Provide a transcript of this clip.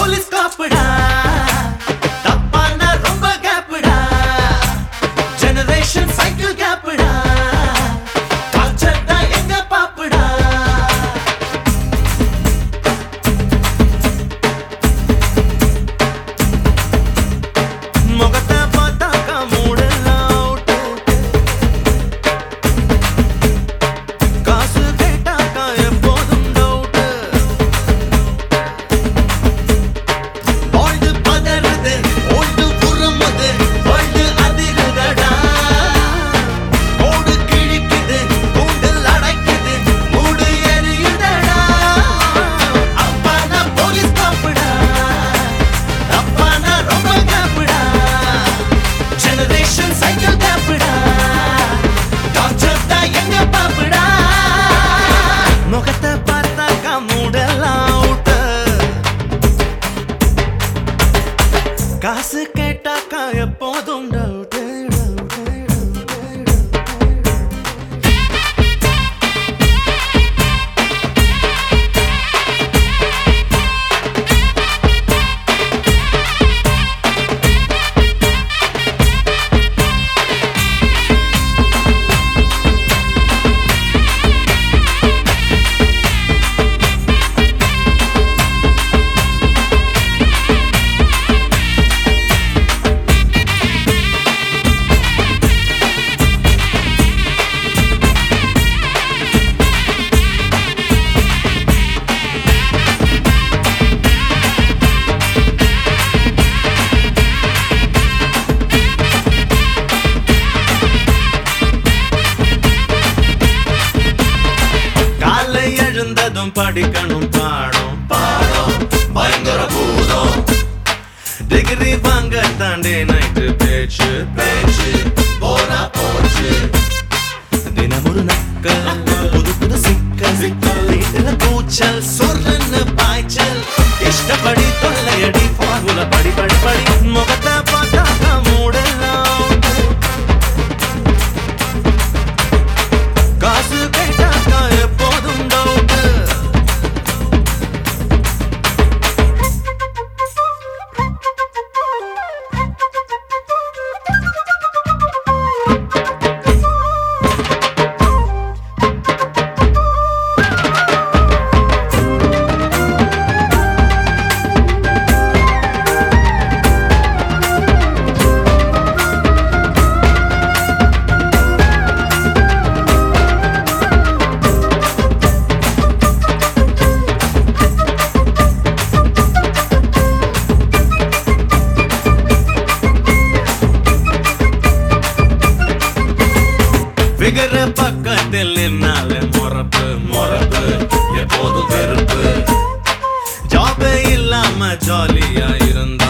Police காப்புடா தப்பான ரொம்ப கேப்புடா ஜெனரேஷன் சைக்கிள் கேப்புடா கல்ச்சர் தான் எங்க பாப்புடா முகத்தை பார்த்தாக்கா மூடலாம் out. காசு கேட்டாக்கா எப்போதும் doubt. Old பதறுது, old உருமுது, world அதிருதடா. ஓடு கிழிக்குது, கூண்டில் அடைக்குது, மூடு எரியுதடா. அப்பான போலீஸ் காப்புடா, அப்பான ரொம்ப காப்புடா. Generation cycle காப்புடா, torture தான் எங்க பாப்புடா. முகத்தை பார்த்தாக்கா மூடலாம் out. காசு கேட்டாக்கா எப்போதும் doubt, doubt, doubt, doubt. காலை எழுந்ததும் படிக்கணும் பாடம் பாடம் பயங்கர பூதம் டிகிரி வாங்க தாண்டி நைட்டு பேச்சு பேச்சு போனா போச்சு தினம் ஒரு நக்கல் புது புது சிக்கல் வீட்டுல கூச்சல் சொல்லுன்னு பாய்ச்சல் இஷ்டப்படி தொல்லையடி ஃபார்முல படி படி படி முகத்தை பார்த்தா மூடலாம் காசு கேட்டாக்கா எப்போதும் டவுட்டு விகர பக்கத்தில் நின்னாலே மொறப்பு மொறப்பு எப்போதும் வெறுப்பு ஜாபே இல்லாம ஜாலியா இருந்த